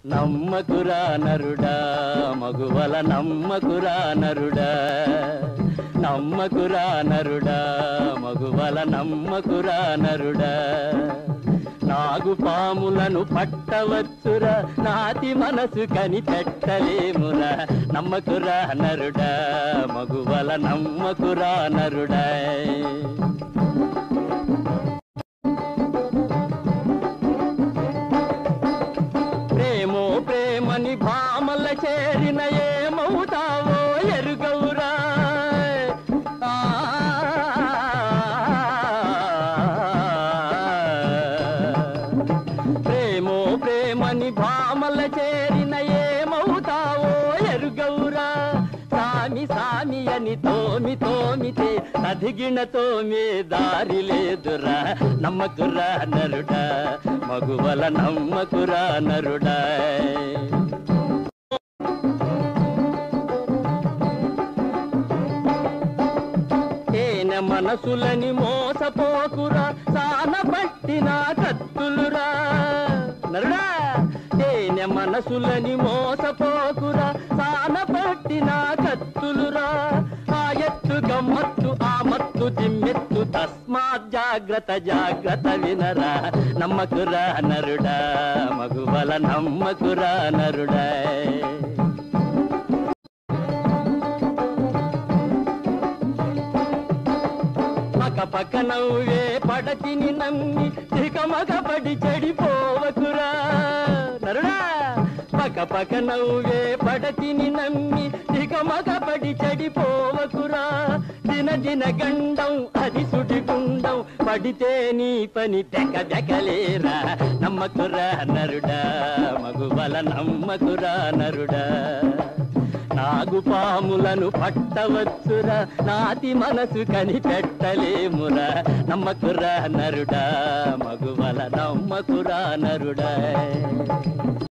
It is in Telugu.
నమ్మకురా నరుడా మగువల నమ్మకురా నరుడా నమ్మకురా నరుడా మగువల నమ్మకురా నరుడా నాగు పాములను పట్టవచ్చురా నాతి మనసు కనిపెట్టలేమురా నమ్మకురా నరుడా మగువల నమ్మకురా నరుడా ప్రేమో ప్రేమని భామల చేరిన ఏమవుతావో ఎరుగవురా ఆ. ప్రేమో ప్రేమని భామల చేరిన ఏమవుతావో ఎరుగవురా సామి సామి అని తోమి తోమితే అధిగిన తోమే దారి లేదురా నమ్మకురా నరుడా మగువల నమ్మకురా నరుడా తేనె మనసులని మోసపోకురా సాన పట్టిన కత్తులురా నరుడా తేనె మనసులని మోసపోకురా సాన పట్టిన కత్తులురా ఆ ఎత్తు గమ్మత్తు ఆ మత్తు దిమ్మెత్తు తస్మాత్ జాగ్రత్త జాగ్రత్త వినరా నమ్మకురా నరుడా మగువల నమ్మకురా నరుడా పక పక నవ్వే పడతిని నమ్మి ఇక మగ పడి చెడిపోవకురా నరుడా పక పక నవ్వే పడతిని నమ్మి ఇక మగ పడి చెడిపోవకురా దిన దిన గండం అది సుడిగుండం పడితే నీ పని తెక తెకలేరా నమ్మకురా నరుడా మగువల నమ్మకురా నరుడా నాగు పాములను పట్టవచ్చురా నాతి మనసు కనిపెట్టలేమురా నమ్మకురా నరుడా మగువల నమ్మకురా నరుడా